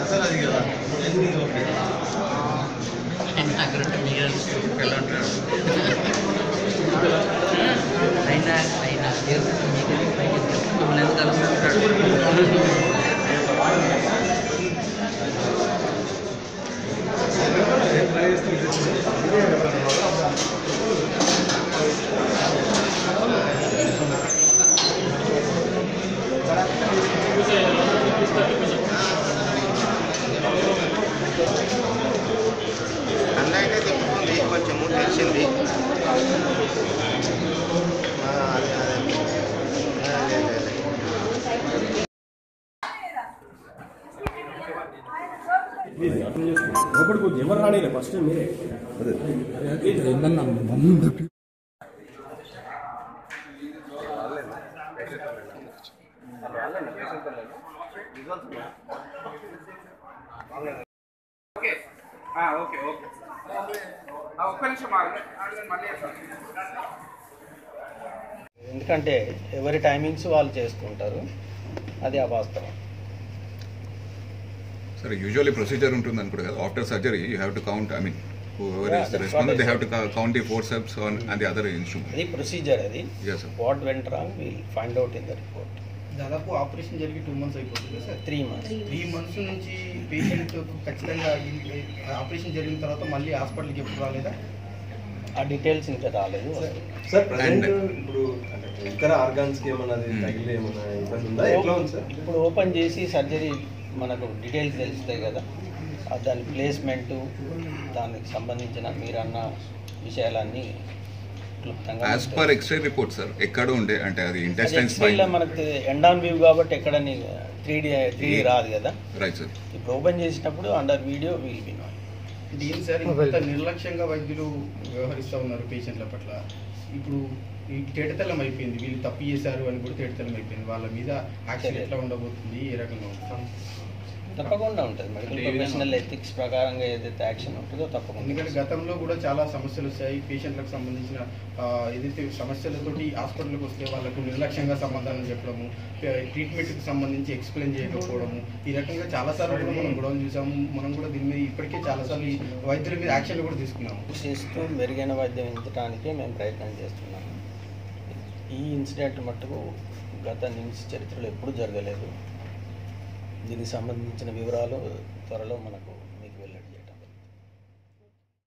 అసలు అది కదా అయినా అయినా మమ్మల్ని ఎందుకు కలుపుకుంటాడు అన్న అయితే తిప్పుకుంది కొంచెము తెలిసింది ఆ, అదే, అదే. అదే, అదే, అదే. లోపలికి వచ్చి ఎవరు రానిలే ఫస్ట్ మీరే ఓకే ఓకే ఒక్క నిమిషం ఆగండి. ఆగండి, మళ్ళీ చేస్తాను. ఎందుకంటే ఎవరి టైమింగ్స్ వాళ్ళు చేసుకుంటారు అది అవాస్తవం సరే యూజువల్లీ ప్రొసీజర్ ఉంటుంది అనుకుంటా కదా after surgery you have to count I mean whoever Yeah, is the that's respondent, what I they have to said. ca- count the forceps on and the other instrument. అది procedure అది Yes, sir. What went wrong will find out in the report దాదాపు operation జరిగి two months అయిపోతుంది sir three months three months నుంచి patient ఖచ్చితంగా ఈ- operation జరిగిన తర్వాత మళ్ళీ హాస్పిటల్కి ఎప్పుడు రాలేదా ఆ డీటెయిల్స్ ఇంకా రాలేదు సార్ ప్రజెంట్ And- ఇప్పుడు అంటే ఇతర ఆర్గాన్స్ కి ఏమన్నా అది తగిలి ఏమన్నా ఇబ్బంది ఉందా ఎట్లా ఉంది సార్ ఇప్పుడు ఓపెన్ చేసి సర్జరీ మనకు డీటెయిల్స్ తెలుస్తాయి కదా ఆ దాని ప్లేస్మెంటు దానికి సంబంధించిన మీరన్న విషయాలన్నీ క్లుప్తంగా as per X-ray report sir ఎక్కడ ఉండే అంటే అది ఇంటెస్టైన్స్ ఎక్స్రేలో మనకు ఎండ్ ఆన్ వ్యూ కాబట్టి ఎక్కడ త్రీ డి త్రీ డి రాదు కదా రైట్ సార్ ఇప్పుడు ఓపెన్ చేసినప్పుడు under video will be not ఇది ఏం సార్ ఇంత నిర్లక్ష్యంగా వైద్యులు వ్యవహరిస్తూ ఉన్నారు పేషెంట్ల పట్ల ఇప్పుడు ఈ తేటతెల్లం అయిపోయింది వీళ్ళు తప్పు చేశారు అని కూడా తేటతెల్లం అయిపోయింది వాళ్ళ మీద యాక్షన్ ఎట్లా ఉండబోతుంది ఏ రకంగా ఉంటుంది తప్పకుండా ఉంటుంది మెడికల్ ప్రొఫెషనల్ ఎథిక్స్ ప్రకారంగా ఏదైతే యాక్షన్ ఉంటుందో తప్పకుండా ఎందుకంటే గతంలో కూడా చాలా సమస్యలు వచ్చాయి పేషెంట్లకు సంబంధించిన ఆ, ఏదైతే సమస్యలతోటి హాస్పిటల్కి వస్తే వాళ్ళకు నిర్లక్ష్యంగా సమాధానం చెప్పడము ట్రీట్మెంట్కి సంబంధించి ఎక్స్ప్లెయిన్ చేయకపోవడము ఈ రకంగా చాలాసార్లు కూడా మనం గొడవలు చూసాము మనం కూడా దీని మీద ఇప్పటికే చాలాసార్లు ఈ వైద్యుల మీద యాక్షన్లు కూడా తీసుకున్నాము చేస్తూ మెరుగైన వైద్యం ఎంచడానికే మేము ప్రయత్నం చేస్తున్నాము ఈ ఇన్సిడెంట్ మట్టుకు గత నిమిష చరిత్రలో ఎప్పుడూ జరగలేదు దీనికి సంబంధించిన వివరాలు త్వరలో మనకు మీకు వెల్లడి చేయడం